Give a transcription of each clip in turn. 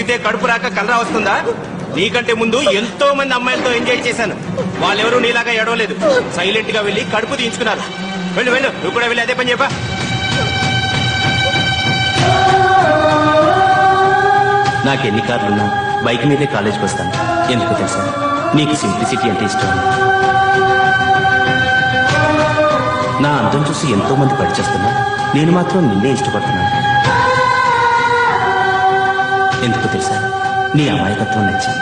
తింటే కడుపు రాక కలరా వస్తుందా నీకంటే ముందు ఎంతో మంది అమ్మాయిలతో ఎంజాయ్ చేశాను వాళ్ళెవరూ నీలాగా ఎడవలేదు సైలెంట్ గా వెళ్ళి కడుపు తీయించుకున్నారు వెళ్ళు వెళ్ళు నువ్వు కూడా వెళ్ళి అదే పని చెప్పా నాకు ఎన్ని కార్లున్నా బైక్ మీదే కాలేజ్కి వస్తాను ఎందుకు తెలుసా నీకు సింప్లిసిటీ అంటే ఇష్టం నా అందం చూసి ఎంతో మంది పడిచేస్తున్నా నేను మాత్రం నిన్నే ఇష్టపడుతున్నాను ఎందుకు తెలుసా నీ అమాయకత్వం నచ్చింది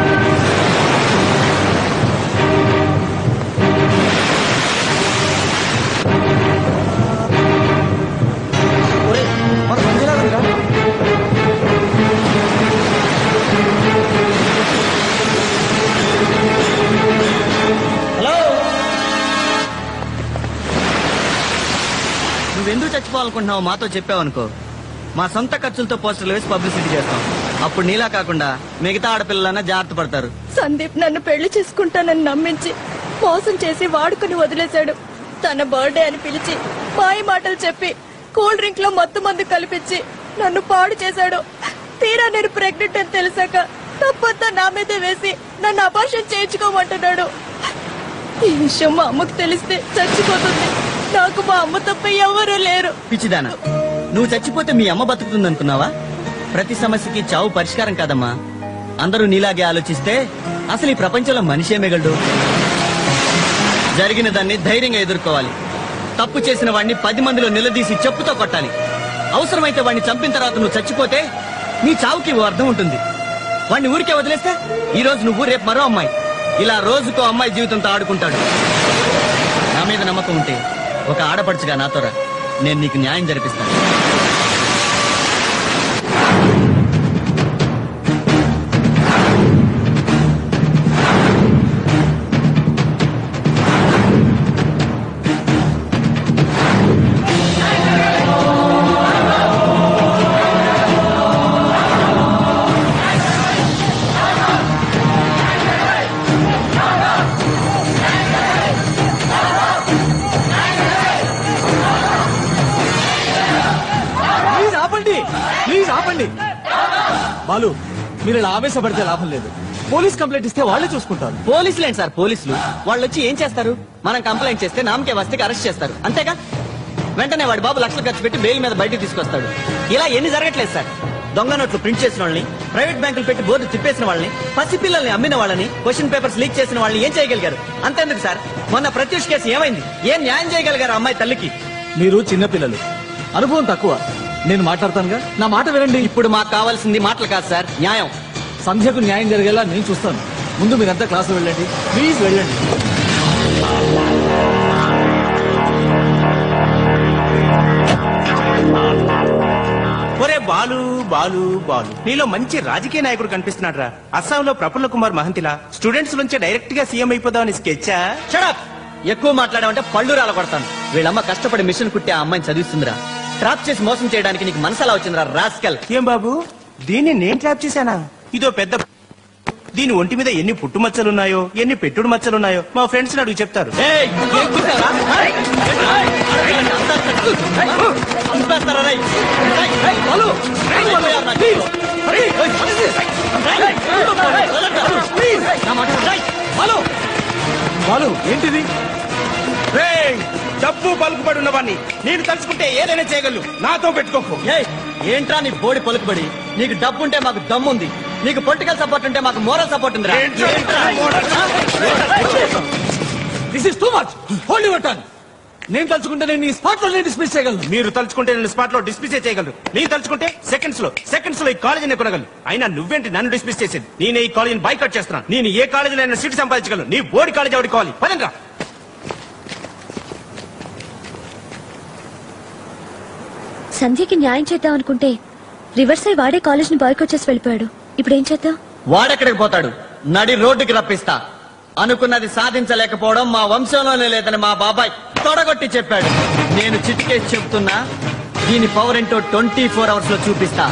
నువ్వెందుకు చచ్చిపోవాలనుకుంటున్నావు మాతో చెప్పావనుకో మా సొంత ఖర్చులతో పోస్టర్లు వేసి పబ్లిసిటీ చేస్తాం అప్పుడు నీలా కాకుండా మిగతా ఆడపిల్లలన్నా జాగ్రత్త పడతారు సందీప్ నన్ను పెళ్లి చేసుకుంటానని నమ్మించి మోసం చేసి వాడుకుని వదిలేశాడు తన బర్త్డే అని పిలిచి మాయ మాటలు చెప్పి కూల్ డ్రింక్ లో మత్తు మందు కల్పించి నన్ను పాడు చేశాడు తీరా నేను ప్రెగ్నెంట్ అని తెలిసాక తప్పంతా నా మీదే వేసి నన్ను అపార్షన్ చేయించుకోమంటున్నాడు ఈ విషయం మా అమ్మకు తెలిస్తే చచ్చిపోతుంది నాకు మా అమ్మ తప్ప ఎవరూ లేరు పిచ్చిదానా నువ్వు చచ్చిపోతే మీ అమ్మ బతుకుతుంది అనుకున్నావా ప్రతి సమస్యకి చావు పరిష్కారం కాదమ్మా అందరూ నీలాగే ఆలోచిస్తే అసలు ఈ ప్రపంచంలో మనిషే మిగలడు జరిగిన దాన్ని ధైర్యంగా ఎదుర్కోవాలి తప్పు చేసిన వాడిని పది మందిలో నిలదీసి చెప్పుతో కొట్టాలి అవసరమైతే వాడిని చంపిన తర్వాత నువ్వు చచ్చిపోతే నీ చావుకి ఓ అర్థం ఉంటుంది వాడిని ఊరికే వదిలేస్తే ఈ రోజు నువ్వు రేపు మరో అమ్మాయి ఇలా రోజుకో అమ్మాయి జీవితంతో ఆడుకుంటాడు నా మీద నమ్మకం ఉంటే ఒక ఆడపడుచుగా నాతో రా నేను నీకు న్యాయం జరిపిస్తాను ప్లీజ్ ఆపండి ప్లీజ్ ఆపండి బాలు మీరు ఇలా ఆవేశపడితే లాభం లేదు పోలీస్ కంప్లైంట్ ఇస్తే వాళ్ళే చూసుకుంటారు పోలీసులు ఏంటి సార్ పోలీసులు వాళ్ళు వచ్చి ఏం చేస్తారు మనం కంప్లైంట్ చేస్తే నామకే వస్తే అరెస్ట్ చేస్తారు అంతేగా వెంటనే వాడి బాబు లక్షలు ఖర్చు పెట్టి బెయిల్ మీద బయటికి తీసుకొస్తాడు ఇలా ఎన్ని జరగట్లేదు సార్ దొంగ నోట్లు ప్రింట్ చేసిన వాళ్ళని ప్రైవేట్ బ్యాంకులు పెట్టి బోర్డు తిప్పేసిన వాళ్ళని పసిపిల్లల్ని అమ్మిన వాళ్ళని క్వశ్చన్ పేపర్స్ లీక్ చేసిన వాళ్ళని ఏం చేయగలిగారు అంతేందుకు సార్ మొన్న ప్రత్యూష్ కేసు ఏమైంది ఏం న్యాయం చేయగలిగారు ఆ అమ్మాయి తల్లికి మీరు చిన్నపిల్లలు అనుభవం తక్కువ నేను మాట్లాడతానుగా నా మాట వినండి ఇప్పుడు మాకు కావాల్సింది మాటలు కాదు సార్ న్యాయం సంధ్యకు న్యాయం జరిగేలా నేను చూస్తాను ముందు మీరంతా క్లాసు వెళ్ళండి ప్లీజ్ వెళ్ళండి ఒరే బాలు బాలు బాలు నీలో మంచి రాజకీయ నాయకుడు కనిపిస్తున్నాడు రా అస్సాంలో ప్రఫుల్ల కుమార్ మహంతిలా స్టూడెంట్స్ నుంచి డైరెక్ట్ గా సీఎం అయిపోదామని స్కెచ్చా షడప్ ఎక్కువ మాట్లాడామంటే పళ్ళు రాల కొడతాను వీళ్ళమ్మ కష్టపడి మిషన్ కుట్టి ఆ అమ్మాయిని చదివిస్తుందిరా ట్రాప్ చేసి మోసం చేయడానికి నీకు మనసలా వచ్చిందిరా రాస్కల్ ఏం బాబు దీన్ని నేను ట్రాప్ చేశానా ఇదో పెద్ద దీని ఒంటి మీద ఎన్ని పుట్టు మచ్చలున్నాయో ఎన్ని పెట్టుడు మచ్చలున్నాయో మా ఫ్రెండ్స్ అడుగు చెప్తారు ఏయ్, ఏం కుట్టారా? ఏయ్, ఏయ్, ఏయ్, చంపేస్తారా, రేయ్? ఏయ్, ఏయ్, బాలు, ఏయ్, బాలు, యార్, నాకు. ఏయ్, ఏయ్, ఏయ్, ఏయ్, ప్లీజ్, నా మాట విను. ఏయ్, బాలు, బాలు ఏంటిది రేయ్, డబ్బు పలుకుబడి ఉన్నవాడిని నేను తలుచుకుంటే ఏదైనా చేయగలను నాతో పెట్టుకోకు ఏయ్, ఏంట్రా నీ బోడి పలుకుబడి నీకు డబ్బు ఉంటే మాకు దమ్ముంది నీకు పొలిటికల్ సపోర్ట్ ఉంటే మాకు మోరల్ సపోర్ట్ ఉంది ఏంట్రా? This is too much hold your tongue నేను తలుచుకుంటే నేను ఈ స్పాట్ లో డిస్మిస్ చేయగలను మీరు తలుచుకుంటే నేను స్పాట్ లో డిస్మిస్ చేయగలరు నేను తలుచుకుంటే సెకండ్స్ లో సెకండ్స్ లో ఈ కాలేజీని కొనగలను అయినా నువ్వేంటి నన్ను డిస్మిస్ చేసేది నేను ఈ కాలేజీని బైకట్ చేస్తున్నాను నేను ఏ కాలేజీలో అయినా సీట్ సంపాదించగలను నీ బోర్డు కాలేజీ ఎవరికి కావాలి పదండ్రా సంధ్యకి న్యాయం చేద్దాం అనుకుంటే రివర్స్ అయి వాడే కాలేజ్ ని బాయ్కొచ్చేసి చేసి వెళ్ళిపోయాడు ఇప్పుడు ఏం చేద్దాం వాడెక్కడికి పోతాడు నడి రోడ్డుకి రప్పిస్తా అనుకున్నది సాధించలేకపోవడం మా వంశంలోనే లేదని మా బాబాయ్ తొడగొట్టి చెప్పాడు నేను చిట్కేసి చెప్తున్నా దీని పవర్ ఏంటో ట్వంటీ ఫోర్ అవర్స్ లో చూపిస్తా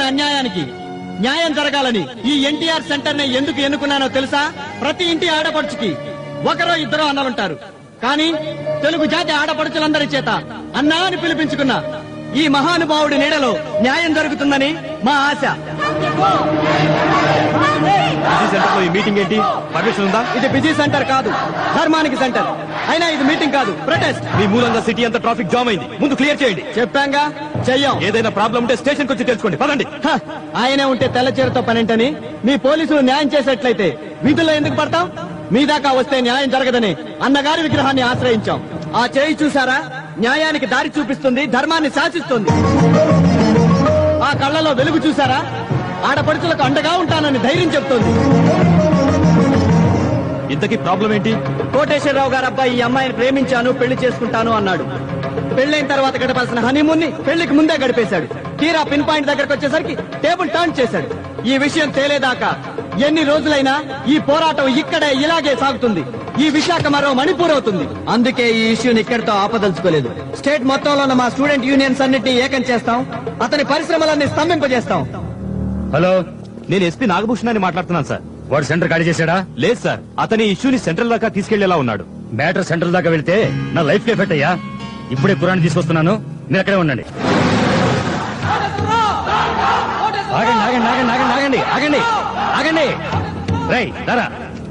జరిగిన అన్యాయానికి న్యాయం జరగాలని ఈ ఎన్టీఆర్ సెంటర్ ని ఎందుకు ఎన్నుకున్నానో తెలుసా ప్రతి ఇంటి ఆడపడుచుకి ఒకరో ఇద్దరో అన్నలుంటారు కానీ తెలుగు జాతి ఆడపడుచులందరి చేత అన్నా అని పిలిపించుకున్న ఈ మహానుభావుడి నీడలో న్యాయం జరుగుతుందని మా ఆశ సెంటర్ లో ఈ మీటింగ్ ఏంటి పర్మిషన్ ఉందా ఇది బిజీ సెంటర్ కాదు ధర్మానికి సెంటర్ అయినా ఇది మీటింగ్ కాదు ప్రొటెస్ట్ మీ మూలంగా సిటీ అంతా ట్రాఫిక్ జామ్ అయింది ముందు క్లియర్ చేయండి చెప్పాంగా చెయ్యం ఏదైనా ప్రాబ్లం ఉంటే స్టేషన్ వచ్చి తెలుసుకోండి పదండి హ, ఆయనే ఉంటే తెల్ల చీరతో పనేంటని మీ పోలీసులు న్యాయం చేసేట్లయితే వీధుల్లో ఎందుకు పడతాం మీ దాకా వస్తే న్యాయం జరగదని అన్నగారి విగ్రహాన్ని ఆశ్రయించాం ఆ చేయి చూసారా న్యాయానికి దారి చూపిస్తుంది ధర్మాన్ని శాసిస్తుంది ఆ కళ్ళలో వెలుగు చూసారా ఆడపడుచులకు అండగా ఉంటానని ధైర్యం చెప్తోంది ఇంతకీ ప్రాబ్లం ఏంటి కోటేశ్వరరావు గారు అబ్బాయి ఈ అమ్మాయిని ప్రేమించాను పెళ్లి చేసుకుంటాను అన్నాడు పెళ్లైన తర్వాత గడపాల్సిన హనీమూన్ ని పెళ్లికి ముందే గడిపేశాడు తీరా పిన్ పాయింట్ దగ్గరకు వచ్చేసరికి టేబుల్ టర్న్ చేశాడు ఈ విషయం తేలేదాకా ఎన్ని రోజులైనా ఈ పోరాటం ఇక్కడే ఇలాగే సాగుతుంది ఈ విశాఖ మరో మణిపూర్ అవుతుంది అందుకే ఈ ఇష్యూని ఇక్కడితో ఆపదలుచుకోలేదు స్టేట్ మొత్తంలో ఉన్న మా స్టూడెంట్ యూనియన్స్ అన్నిటిని ఏకం చేస్తాం అతని పరిశ్రమలన్నీ స్తంభింపజేస్తాం హలో నేను ఎస్పీ నాగభూషణ్ అని మాట్లాడుతున్నాను సార్ వాడు సెంటర్ ఖాళీ చేశాడా లేదు సార్ అతని ఇష్యూని సెంట్రల్ దాకా తీసుకెళ్లేలా ఉన్నాడు మ్యాటర్ సెంటర్ దాకా వెళ్తే నా లైఫ్ కి ఎఫెక్ట్ అయ్యా ఇప్పుడే కురాన్ని తీసుకొస్తున్నాను మీరు అక్కడే ఉండండి ఆగండి ఆగండి ఆగండి ఆగండి ఆగండి ఆగండి ఆగండి రై దారా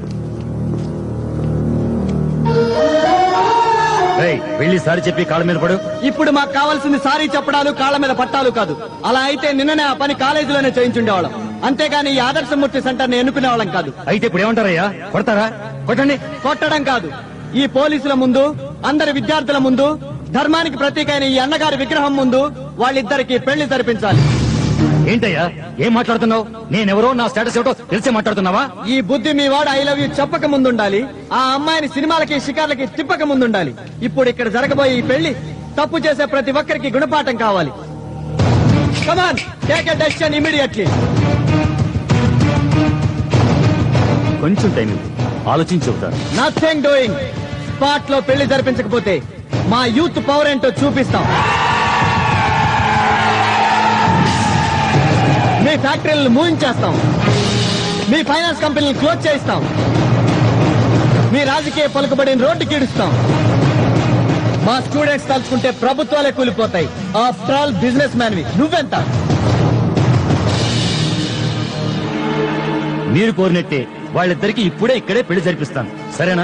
రై వెళ్ళి సారి చెప్పి కాళ్ళ మీద పడు ఇప్పుడు మాకు కావాల్సింది సారీ చెప్పడాలు కాళ్ళ మీద పట్టాలు కాదు అలా అయితే నిన్ననే ఆ పని కాలేజీలోనే చేయించుండేవాళ్ళం అంతేగాని ఈ ఆదర్శమూర్తి సెంటర్ ని ఎన్నుకునేవాళ్ళం కాదు అయితే ఇప్పుడు ఏమంటారయ్యా కొడతారా కొట్టండి కొట్టడం కాదు ఈ పోలీసుల ముందు అందరి విద్యార్థుల ముందు ధర్మానికి ప్రతీకైన ఈ అన్నగారి విగ్రహం ముందు వాళ్ళిద్దరికి పెళ్లి జరిపించాలి ఏంటయ్యా ఏం మాట్లాడుతున్నావు నేనెవరో నా స్టేటస్ ఏమిటో తెలిసే మాట్లాడుతున్నావా ఈ బుద్ధి మీ వాడు ఐ లవ్ యూ చెప్పక ముందుండాలి ఆ అమ్మాయిని సినిమాలకి షికార్లకి తిప్పక ముందుండాలి ఇప్పుడు ఇక్కడ జరగబోయే ఈ పెళ్లి తప్పు చేసే ప్రతి ఒక్కరికి గుణపాఠం కావాలి come on take a decision immediately కొంచెం టైం ఉంది ఆలోచించి చెబుతాను నథింగ్ డూయింగ్ స్పాట్ లో పెళ్లి జరిపించకపోతే మా యూత్ పవర్ ఏంటో చూపిస్తాం మీ ఫ్యాక్టరీలను మూయించేస్తాం మీ ఫైనాన్స్ కంపెనీలను క్లోజ్ చేయిస్తాం మీ రాజకీయ పలుకుబడిని రోడ్డుకి ఈడుస్తాం మా స్టూడెంట్స్ తలుచుకుంటే ప్రభుత్వాలే కూలిపోతాయి ఆఫ్టర్ ఆల్ బిజినెస్ మ్యాన్వి నువ్వెంత మీరు కోరినట్టే వాళ్ళిద్దరికి ఇప్పుడే ఇక్కడే పెళ్లి జరిపిస్తాను సరేనా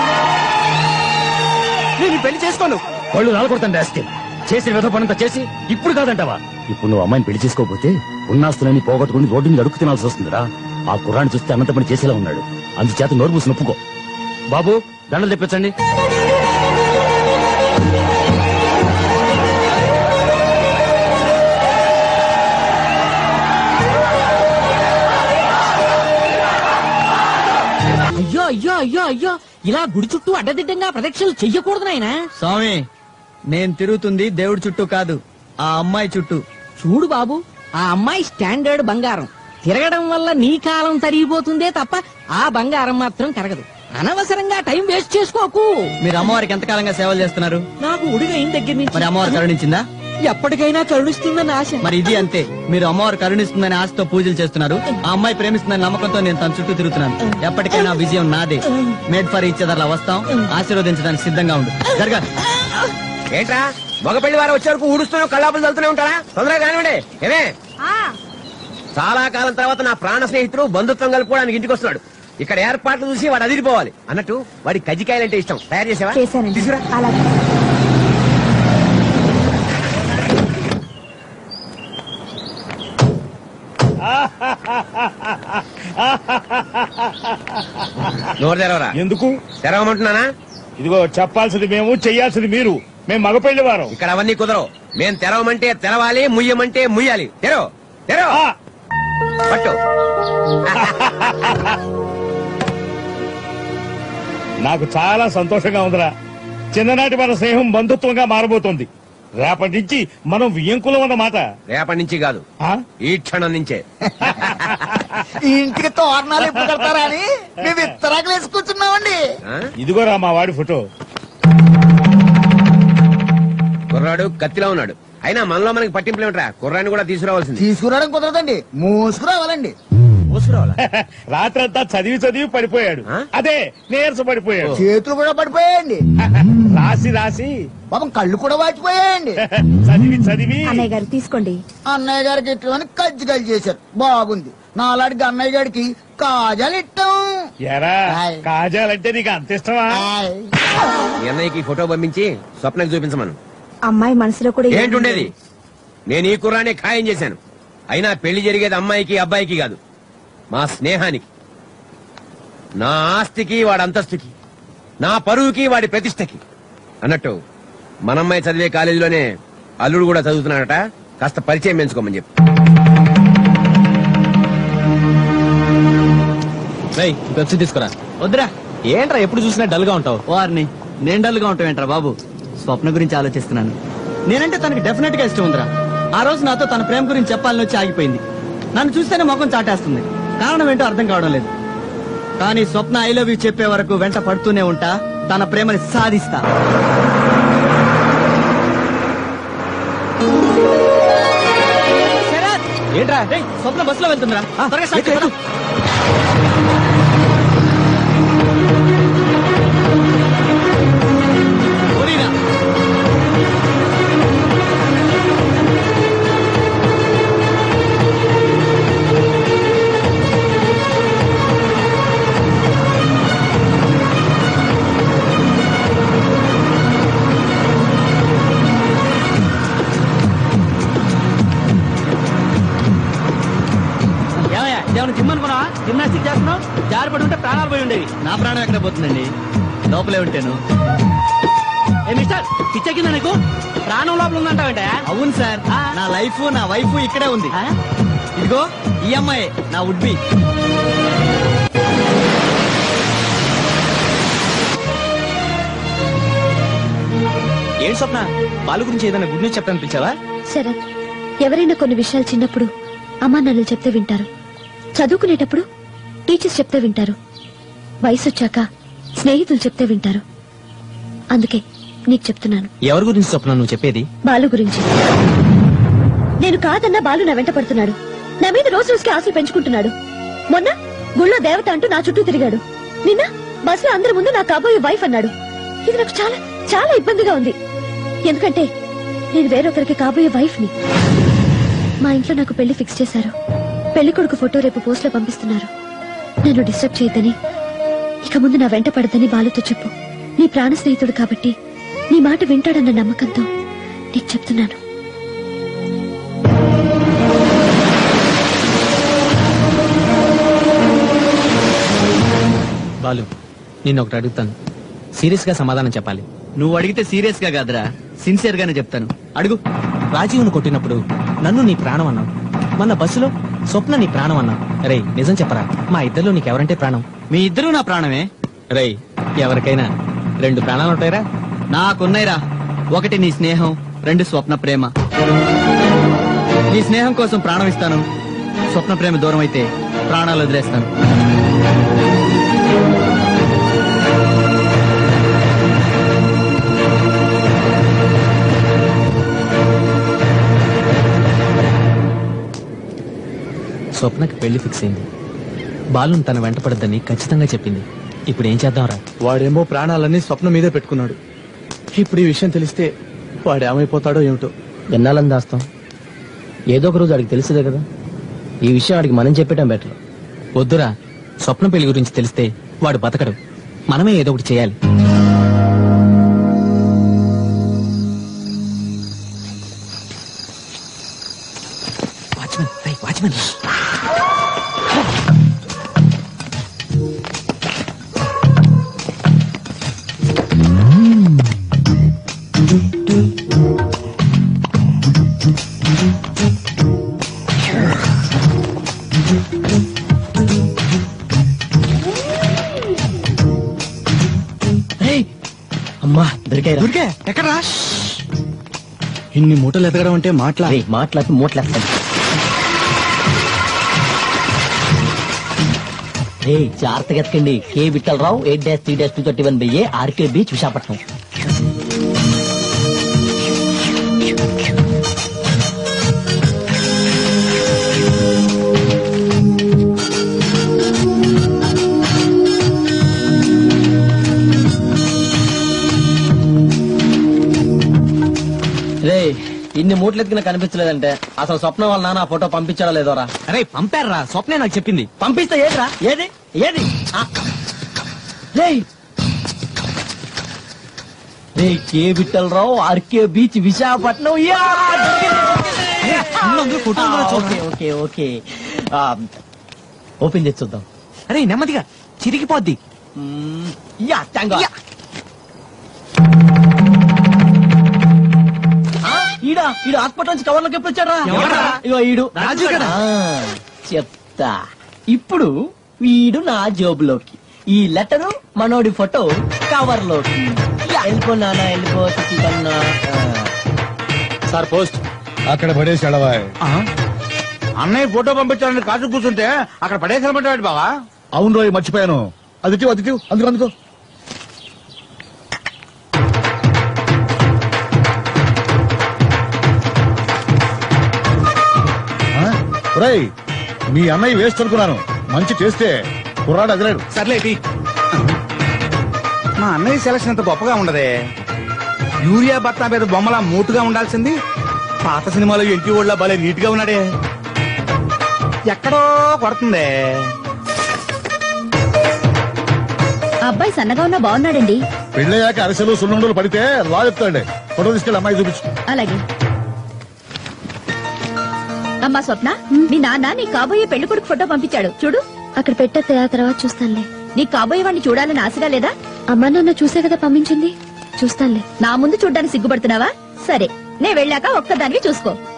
నేను పెళ్లి చేసుకోను వాళ్ళు రాలకొడతాను డాస్టిల్ చేసిన విధ పనంతా చేసి ఇప్పుడు కాదంటావా ఇప్పుడు నువ్వు అమ్మాయిని పెళ్లి చేసుకోకపోతే ఉన్నాస్తులని పోగొట్టుకుని రోడ్డు మీద అడుగు తినాల్సి వస్తుందిరా ఆ కుర్రాన్ని చూస్తే అనంత పని చేసేలా ఉన్నాడు అందుచేత నోరు మూసి నొప్పుకో బాబు దండలు తెప్పించండి అయ్యో అయ్యో అయ్యో అయ్యో ఇలా గుడి చుట్టూ అడ్డదిడ్డంగా ప్రదక్షిణలు చెయ్యకూడదు నాయనా స్వామి నేను తిరుగుతుంది దేవుడి చుట్టూ కాదు ఆ అమ్మాయి చుట్టూ చూడు బాబు ఆ అమ్మాయి స్టాండర్డ్ బంగారం తిరగడం వల్ల నీ కాలం తరిగిపోతుందే తప్ప ఆ బంగారం మాత్రం కరగదు అనవసరంగా టైం వేస్ట్ చేసుకోకు మీరు అమ్మవారికి ఎంతకాలంగా సేవలు చేస్తున్నారు నాకు ఉడిగైన దగ్గర మరి అమ్మవారు నుంచి కరుణించిందా ఎప్పటికైనా కరుణిస్తుందని ఆశ మరి ఇది అంతే మీరు అమ్మవారు కరుణిస్తుందని ఆశతో పూజలు చేస్తున్నారు ఆ అమ్మాయి ప్రేమిస్తుందని నమ్మకంతో నేను తన చుట్టూ తిరుగుతున్నాను ఎప్పటికైనా విజయం నాదే మేడ్ ఫర్ ఈచ్ అదర్లా వస్తాం ఆశీర్వదించడానికి సిద్ధంగా ఉండు జరగా ఏంట్రా మగ పెళ్లి వారు వచ్చే వరకు ఊడుస్తూనే కళ్ళాపులు చల్లుతూనే ఉంటారా తొందరగా కానివ్వండి ఏమే చాలా కాలం తర్వాత నా ప్రాణ స్నేహితుడు బంధుత్వం కలుపుకోవడానికి ఇంటికి వస్తున్నాడు ఇక్కడ ఏర్పాట్లు చూసి వాడు అదిరిపోవాలి అన్నట్టు వాడి కజ్జికాయలంటే ఇష్టం తయారు చేసావా చేశానండి తీసుకురా అలాగే నోరు తెరవరా ఎందుకు తెరవమంటున్నానా ఇదిగో చెప్పాల్సింది మేము చెయ్యాల్సింది మీరు మేము మగపెళ్లి వారం ఇక్కడ అవన్నీ కుదరవు మేం తెరవమంటే తెరవాలి ముయ్యమంటే ముయ్యాలి తెరవ తెరవ ఆ, పట్టు నాకు చాలా సంతోషంగా ఉందిరా చిన్ననాటి మన స్నేహం బంధుత్వంగా మారబోతోంది రేపటి నుంచి మనం వియ్యంకులం అన్నమాట రేపటి నుంచి కాదు ఆ? ఈ క్షణం నుంచే ఈ ఇంటికి తోరణాలు ఎప్పుడు కడతారా అని మేము ఇత్తరాకులు వేసి కూర్చున్నామండి ఆ? ఇదిగోరా మా వాడి ఫోటో కుర్రాడు కత్తిలో ఉన్నాడు అయినా మనలో మనకి పట్టింపులు ఏమిట్రా కుర్రాన్ని కూడా తీసుకురావాల్సింది తీసుకురావడం కుదరదండి మూసుకురావాలండి రాత్రంతా చదివి చదివి పడిపోయాడు ఆ? అదే నీరస పడిపోయాడు చేతులు కూడా పడిపోయాయండి రాసి రాసి పాపం కళ్ళు కూడా వాచిపోయాయండి చదివి చదివి అన్నయ్య గారు తీసుకోండి అన్నయ్య గారికి ఇట్లని కజ్జికాయలు చేశారు బాగుంది నాలాడికి అన్నయ్య గారికి కాజాలు ఇట్టాం ఎరా హాయ్. కాజాలంటే నీకు అంత ఇష్టమా హాయ్. మీ అన్నయ్యకి ఈ ఫోటో పంపించి స్వప్నకి చూపించమను అమ్మాయి మనసులో కూడా ఏం ఏంటుండేది నేను ఈ కుర్రానే ఖాయం చేశాను అయినా పెళ్లి జరిగేది అమ్మాయికి అబ్బాయికి కాదు మా స్నేహానికి నా ఆస్తికి వాడి అంతస్తుకి నా పరువుకి వాడి ప్రతిష్టకి అన్నట్టు మనమ్మాయి చదివే కాలేజీలోనే అల్లుడు కూడా చదువుతున్నాడట కాస్త పరిచయం పెంచుకోమని చెప్పు పెప్సీ తీసుకురా వద్దురా ఏంట్రా ఎప్పుడు చూసినా డల్ గా ఉంటావు వారిని నేను డల్గా ఉంటావు ఏంట్రా బాబు స్వప్న గురించి ఆలోచిస్తున్నాను నేనంటే తనకి డెఫినెట్ గా ఇష్టం ఉందిరా ఆ రోజు నాతో తన ప్రేమ గురించి చెప్పాలని వచ్చి ఆగిపోయింది నన్ను చూస్తేనే ముఖం చాటేస్తుంది కారణం ఏంటో అర్థం కావడం లేదు కానీ స్వప్న ఐ లవ్ యూ చెప్పే వరకు వెంట పడుతూనే ఉంటా తన ప్రేమని సాధిస్తా శరత్! ఏంట్రా రేయ్, స్వప్న బస్సులో వెళ్తుందిరా త్వరగా స్టార్ట్ ఎక్కు, చేయరా. పోనీరా. ఏమయ్యా ఇదేమన్నా జిమ్ అనుకున్నావా జిమ్నాస్టిక్ చేస్తున్నావు జారి పడి ఉంటే ప్రాణాలు పోయి ఉండేవి నా ప్రాణం ఎక్కడ పోతుందండి లోపలే ఉంటాను ఏ మిస్టర్ పిచ్చెక్కిందా నీకు ప్రాణం లోపల ఉందంటావేంటా అవును సార్ ఆ. నా లైఫ్ నా వైఫ్ ఇక్కడే ఉంది ఇదిగో ఈ అమ్మాయి నా వుడ్ బి ఏంటి స్వప్న బాలు గురించి ఏదైనా గుడ్ న్యూస్ చెప్పాలనిపించావా శరత్ ఎవరైనా కొన్ని విషయాలు చిన్నప్పుడు అమ్మా నాన్నలు చెప్తే వింటారు చదువుకునేటప్పుడు టీచర్స్ చెప్తే వింటారు వయసు వచ్చాక స్నేహితులు చెప్తే వింటారు అందుకే నీకు చెప్తున్నాను ఎవరి గురించి స్వప్న నువ్వు చెప్పేది బాలు గురించి నేను కాదన్నా బాలు నా వెంట పడుతున్నాడు నా మీద రోజు రోజుకి ఆశలు పెంచుకుంటున్నాడు మొన్న గుళ్ళో దేవత అంటూ నా చుట్టూ తిరిగాడు నిన్న బస్సులో అందరి ముందు నా కాబోయే వైఫ్ అన్నాడు ఇది నాకు చాలా చాలా ఇబ్బందిగా ఉంది ఎందుకంటే నేను వేరొకరికి కాబోయే వైఫ్ ని మా ఇంట్లో నాకు పెళ్లి ఫిక్స్ చేశారు పెళ్లి కొడుకు ఫోటో రేపు పోస్ట్ లో పంపిస్తున్నారు నన్ను డిస్టర్బ్ చేయొద్దని ఇక ముందు నా వెంట పడదని బాలుతో చెప్పు నీ ప్రాణ స్నేహితుడు కాబట్టి నీ మాట వింటాడన్న నమ్మకంతో నీకు చెప్తున్నాను బాలు నిన్ను ఒకటి అడుగుతాను సీరియస్ గా సమాధానం చెప్పాలి నువ్వు అడిగితే సీరియస్ గా కాదురా సిన్సియర్ గానే చెప్తాను అడుగు రాజీవ్ను కొట్టినప్పుడు నన్ను నీ ప్రాణం అన్నావు మొన్న బస్సులో స్వప్న నీ ప్రాణం అన్నావు రేయ్ నిజం చెప్పరా మా ఇద్దరిలో నీకెవరంటే ప్రాణం మీ ఇద్దరు నా ప్రాణమే రేయ్ ఎవరికైనా రెండు ప్రాణాలు ఉంటాయిరా నాకున్నాయిరా ఒకటి నీ స్నేహం రెండు స్వప్న ప్రేమ నీ స్నేహం కోసం ప్రాణం ఇస్తాను స్వప్న ప్రేమ దూరం అయితే ప్రాణాలు వదిలేస్తాను స్వప్నకి పెళ్లి ఫిక్స్ అయింది బాలుని తన వెంట పడద్దని ఖచ్చితంగా చెప్పింది ఇప్పుడు ఏం చేద్దాంరా వాడేమో ప్రాణాలన్నీ స్వప్నం మీదే పెట్టుకున్నాడు ఇప్పుడు ఈ విషయం తెలిస్తే వాడు ఏమైపోతాడో ఏమిటో ఎన్నాలని దాస్తాం ఏదో ఒక రోజు వాడికి తెలిసేదే కదా ఈ విషయం వాడికి మనం చెప్పేయటం బెటర్ వద్దురా స్వప్న పెళ్లి గురించి తెలిస్తే వాడు బతకడు మనమే ఏదో ఒకటి చేయాలి వాచ్మెన్ రేయ్, వాచ్మెన్ అమ్మా దొరికాయి దొరికే ఎక్కడా ఇన్ని మూటలు ఎదగడం అంటే మాట్లా మాట్లాడి మూటలేస్తాను రే జాగ్రత్తగా ఎత్కండి K Vithala Rao eight dash three dash two thirty one by A RK beach Visakhapatnam ఇన్ని మూట్లు ఎత్తుకున్న కనిపించలేదంటే అసలు స్వప్నం వల్ల నాన్న ఆ ఫోటో పంపించాడా లేదోరా అరే పంపారా స్వప్నే నాకు చెప్పింది పంపిస్తే ఏదిరా ఏది ఏది ఆ. రేయ్ రే K Vithala Rao RK beach Visakhapatnam yeah! Photo ఆ, ఓకే ఓకే ఓకే ఆ, ఓపెన్ చేసి చూద్దాం అరే నెమ్మదిగా చిరిగిపోద్ది మ్మ్. Yeah thank God. ఆ, ఈడా ఈడు హాస్పిటల్ నుంచి కవర్లోకి ఎప్పుడు వచ్చాడా ఎవడ్రా? ఇగో ఈడు రాజు కదా? ఆ, చెప్తా ఇప్పుడు వీడు నా జోబులోకి ఈ లెటరు మనోడి ఫోటో కవర్ లోకి యా, వెళ్ళిపో నాన్న వెళ్ళిపో చిట్టి కన్నా ఆ. సార్ పోస్ట్ అక్కడ పడేసాడవా అన్నయ్య ఫోటో పంపించాలని కాచు కూర్చుంటే అక్కడ పడేసామంటాడు బావా అవును రోజు మర్చిపోయాను అది అది అందుకు అందుకో ఒరేయ్ మీ అన్నయ్య వేస్ట్ అనుకున్నాను మంచి చేస్తే కుర్రాడు అదిలేడు సర్లే ఇటీ. మా అన్నయ్య సెలక్షన్ అంత గొప్పగా ఉండదే యూరియా బత్తా మీద బొమ్మలా మూటుగా ఉండాల్సింది పాత సినిమాలో ఎంటి ఓళ్ళ భలే నీట్ గా ఉన్నాడే ఎక్కడో కొడుతుందే అబ్బాయి సన్నగా ఉన్నా బాగున్నాడండి పెళ్ళయ్యాక అరిసెలు సున్నుండలు పడితే లా చెప్తాడే ఫోటో తీసుకెళ్ళి అమ్మాయి చూపించు అలాగే అమ్మా స్వప్న మీ నాన్న నీ కాబోయే పెళ్లి కొడుకు ఫోటో పంపించాడు చూడు అక్కడ పెట్టతే ఆ తర్వాత చూస్తానులే నీ కాబోయే వాడిని చూడాలని ఆశగా లేదా అమ్మా నాన్న చూసే కదా పంపించింది చూస్తానులే నా ముందు చూడ్డానికి సిగ్గుపడుతున్నావా సరే నే వెళ్ళాక ఒక్కదానివి చూసుకో